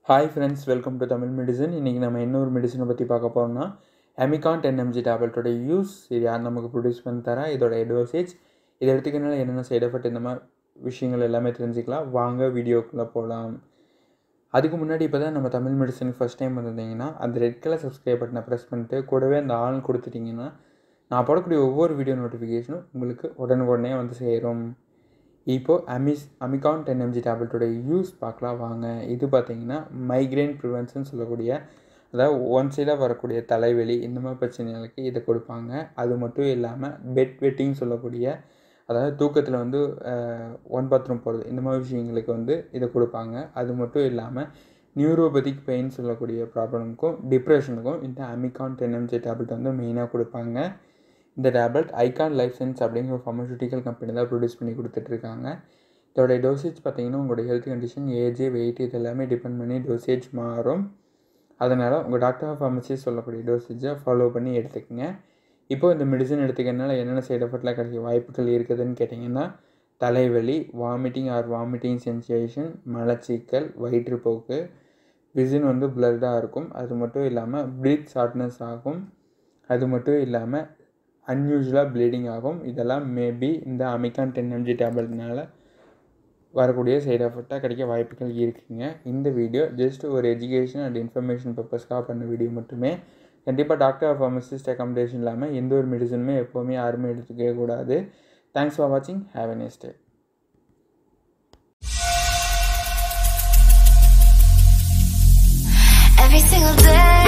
hi friends welcome to Tamil medicine இன்றைக்கி நம்ம இன்னொரு மெடிசனை பற்றி பார்க்க போகிறோம்னா அமிகான் டென் எம்ஜி டேப்லெட்டோட யூஸ் இது யார் நமக்கு ப்ரொடியூஸ் பண்ணி தரா இதோட டோசேஜ் இதை எடுத்துக்கிறனால என்னென்ன சைடு எஃபெக்ட் இந்த மாதிரி விஷயங்கள் எல்லாமே தெரிஞ்சுக்கலாம் வாங்க வீடியோக்குள்ளே போகலாம் அதுக்கு முன்னாடி இப்போ தான் நம்ம தமிழ் மெடிசனுக்கு ஃபஸ்ட் டைம் வந்திருந்தீங்கன்னா அந்த ரெட் கலர் சப்ஸ்கிரைப் பட்டனை ப்ரெஸ் பண்ணிட்டு கூடவே அந்த ஆள் கொடுத்துட்டிங்கன்னா நான் போடக்கூடிய ஒவ்வொரு வீடியோ நோட்டிஃபிகேஷனும் உங்களுக்கு உடனுக்குடனே வந்து சேரும் இப்போது அமிஸ் அமிகான் டென் எம்ஜி டேப்லெட்டோட யூஸ் பார்க்கலாம் வாங்க இது பார்த்தீங்கன்னா மைக்ரைன் ப்ரிவென்ஷன் சொல்லக்கூடிய அதாவது ஒன் சைடாக வரக்கூடிய தலைவலி இந்த மாதிரி பிரச்சனைகளுக்கு இதை கொடுப்பாங்க அது மட்டும் இல்லாமல் பெட் வெட்டிங் சொல்லக்கூடிய அதாவது தூக்கத்தில் வந்து ஒன் பாத்ரூம் போகிறது இந்த மாதிரி விஷயங்களுக்கு வந்து இதை கொடுப்பாங்க அது மட்டும் இல்லாமல் நியூரோபதிக் பெயின் சொல்லக்கூடிய ப்ராப்ளமுக்கும் டிப்ரெஷனுக்கும் இந்த அமிகான் டென் எம்ஜி டேப்லெட் வந்து மெயினாக கொடுப்பாங்க இந்த டேப்லெட் ஐகான் லைஃப் சயின்ஸ் அப்படிங்கிற ஒரு ஃபார்மசூட்டிக்கல் கம்பெனி தான் ப்ரொடியூஸ் பண்ணி கொடுத்துட்ருக்காங்க இதோடைய டோசேஜ் பார்த்தீங்கன்னா உங்களோட ஹெல்த் கண்டிஷன் ஏஜ் வெயிட் இது எல்லாமே டிபெண்ட் பண்ணி டோசேஜ் மாறும் அதனால் உங்கள் டாக்டர் ஆஃப் ஃபார்மசி சொல்லக்கூடிய டோசேஜை ஃபாலோ பண்ணி எடுத்துக்கங்க இப்போ இந்த மெடிசன் எடுத்துக்கிறதுனால என்னென்ன சைட் எஃபெக்ட்லாம் கிடைக்க வாய்ப்புகள் இருக்குதுன்னு கேட்டிங்கன்னா தலைவலி வாமிட்டிங் ஆர் வாமிட்டிங் சென்சேஷன் மலச்சிக்கல் வயிற்றுப்போக்கு விசின் வந்து பிளர்டாக இருக்கும் அது மட்டும் இல்லாமல் ப்ரீத் ஷார்ட்னஸ் ஆகும் அது மட்டும் இல்லாமல் அன்யூஸ்வலாக ப்ளீடிங் ஆகும் இதெல்லாம் மேபி இந்த அமிகான் டென் எம்ஜி டேப்லெட்னால வரக்கூடிய சைடு எஃபெக்டாக கிடைக்க வாய்ப்புகள் இருக்குங்க இந்த வீடியோ ஜஸ்ட் ஒரு எஜுகேஷன் அண்ட் இன்ஃபர்மேஷன் பர்பஸ்க்காக பண்ண வீடியோ மட்டுமே கண்டிப்பாக டாக்டர் ஆஃப் ஃபார்மசிஸ்ட் அக்காமடேஷன் இல்லாமல் எந்த ஒரு மெடிசனுமே எப்போவுமே யாருமே எடுத்துக்கவே கூடாது தேங்க்ஸ் ஃபார் வாட்சிங் have a nice day Every single day